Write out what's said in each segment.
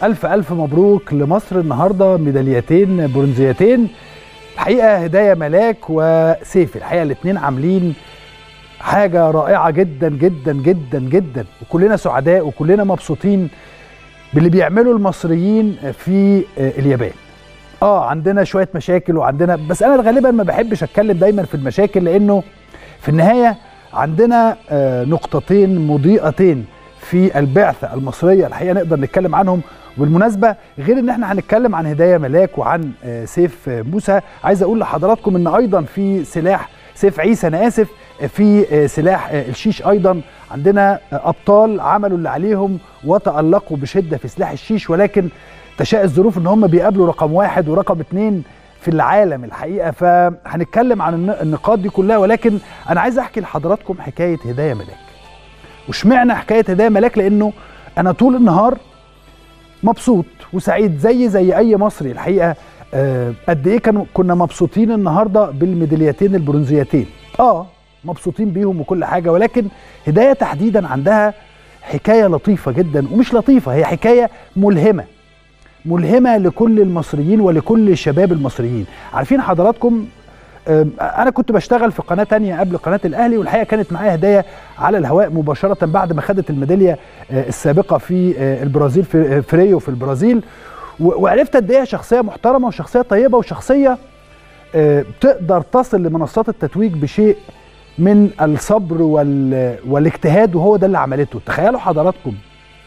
ألف ألف مبروك لمصر النهاردة ميداليتين برونزيتين الحقيقة هداية ملاك وسيف الحقيقة الاتنين عاملين حاجة رائعة جدا جدا جدا جدا وكلنا سعداء وكلنا مبسوطين باللي بيعمله المصريين في اليابان اه عندنا شوية مشاكل وعندنا بس أنا غالبا ما بحبش أتكلم دايما في المشاكل لأنه في النهاية عندنا نقطتين مضيئتين في البعثة المصرية الحقيقة نقدر نتكلم عنهم وبالمناسبة غير ان احنا هنتكلم عن هداية ملاك وعن سيف موسى عايز اقول لحضراتكم ان ايضا في سلاح سيف عيسى انا اسف في سلاح الشيش ايضا عندنا ابطال عملوا اللي عليهم وتألقوا بشدة في سلاح الشيش ولكن تشاء الظروف ان هم بيقابلوا رقم واحد ورقم اتنين في العالم الحقيقه فهنتكلم عن النقاط دي كلها ولكن انا عايز احكي لحضراتكم حكايه هدايه ملاك واشمعنى حكايه هدايه ملاك لانه انا طول النهار مبسوط وسعيد زي زي اي مصري الحقيقه أه قد ايه كانوا كنا مبسوطين النهارده بالميداليتين البرونزيتين اه مبسوطين بيهم وكل حاجه ولكن هدايه تحديدا عندها حكايه لطيفه جدا ومش لطيفه هي حكايه ملهمه ملهمه لكل المصريين ولكل الشباب المصريين عارفين حضراتكم انا كنت بشتغل في قناه تانية قبل قناه الاهلي والحقيقه كانت معايا هدايا على الهواء مباشره بعد ما خدت الميداليه السابقه في البرازيل في ريو في البرازيل وعرفت قد ايه شخصيه محترمه وشخصيه طيبه وشخصيه تقدر تصل لمنصات التتويج بشيء من الصبر والاجتهاد وهو ده اللي عملته تخيلوا حضراتكم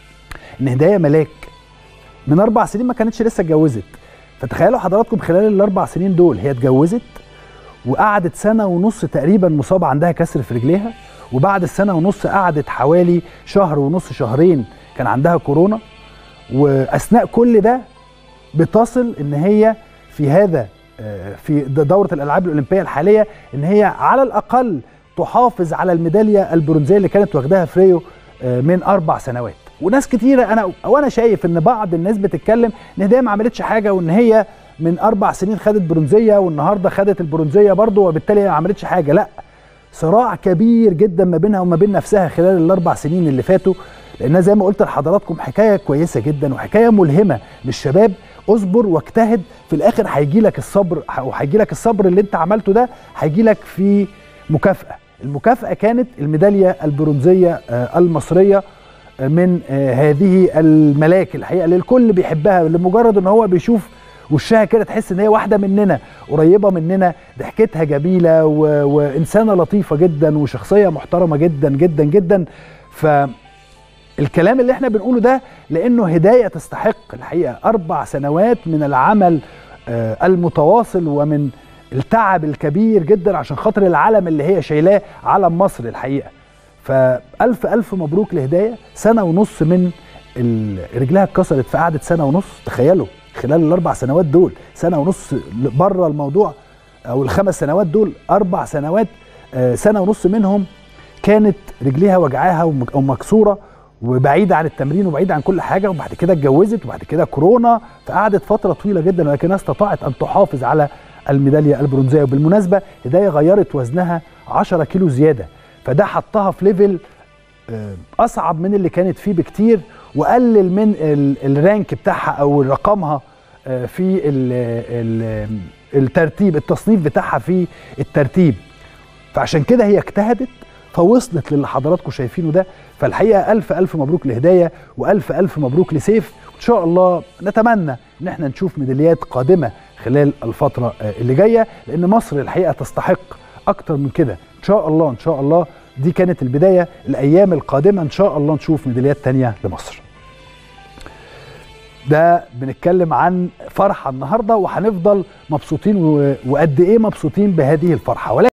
ان هدايه ملاك من اربع سنين ما كانتش لسه اتجوزت فتخيلوا حضراتكم خلال الاربع سنين دول هي اتجوزت وقعدت سنه ونص تقريبا مصابه عندها كسر في رجليها وبعد السنه ونص قعدت حوالي شهر ونص شهرين كان عندها كورونا واثناء كل ده بتصل ان هي في هذا في دوره الالعاب الاولمبيه الحاليه ان هي على الاقل تحافظ على الميداليه البرونزيه اللي كانت واخداها في ريو من اربع سنوات وناس كتيره انا وانا شايف ان بعض الناس بتتكلم ان هدايا ما عملتش حاجه وان هي من اربع سنين خدت برونزيه والنهارده خدت البرونزيه برضه وبالتالي ما عملتش حاجه لا صراع كبير جدا ما بينها وما بين نفسها خلال الاربع سنين اللي فاتوا لانها زي ما قلت لحضراتكم حكايه كويسه جدا وحكايه ملهمه للشباب اصبر واجتهد في الاخر هيجي لك الصبر وهيجي لك الصبر اللي انت عملته ده هيجي لك في مكافاه المكافاه كانت الميداليه البرونزيه المصريه من هذه الملاك الحقيقه اللي الكل بيحبها لمجرد ان هو بيشوف وشها كده تحس ان هي واحده مننا قريبه مننا ضحكتها جميله و... وانسانه لطيفه جدا وشخصيه محترمه جدا جدا جدا ف الكلام اللي احنا بنقوله ده لانه هدايه تستحق الحقيقه اربع سنوات من العمل المتواصل ومن التعب الكبير جدا عشان خاطر العلم اللي هي شايلاه علم مصر الحقيقه فألف ألف مبروك لهداية سنة ونص من رجلها اتكسرت في قعدة سنة ونص تخيلوا خلال الأربع سنوات دول سنة ونص بره الموضوع أو الخمس سنوات دول أربع سنوات سنة ونص منهم كانت رجليها وجعاها ومكسورة وبعيدة عن التمرين وبعيدة عن كل حاجة وبعد كده اتجوزت وبعد كده كورونا فقعدت فترة طويلة جدا ولكنها استطاعت أن تحافظ على الميدالية البرونزية وبالمناسبة هداية غيرت وزنها 10 كيلو زيادة فده حطها في ليفل اصعب من اللي كانت فيه بكتير وقلل من الرانك بتاعها او رقمها في الترتيب التصنيف بتاعها في الترتيب فعشان كده هي اجتهدت فوصلت للي حضراتكم شايفينه ده فالحقيقه الف الف مبروك لهدايه والف الف مبروك لسيف وان شاء الله نتمنى ان احنا نشوف ميداليات قادمه خلال الفتره اللي جايه لان مصر الحقيقه تستحق اكتر من كده ان شاء الله ان شاء الله دي كانت البدايه الايام القادمه ان شاء الله نشوف ميداليات تانية لمصر ده بنتكلم عن فرحه النهارده وهنفضل مبسوطين وقد ايه مبسوطين بهذه الفرحه ولكن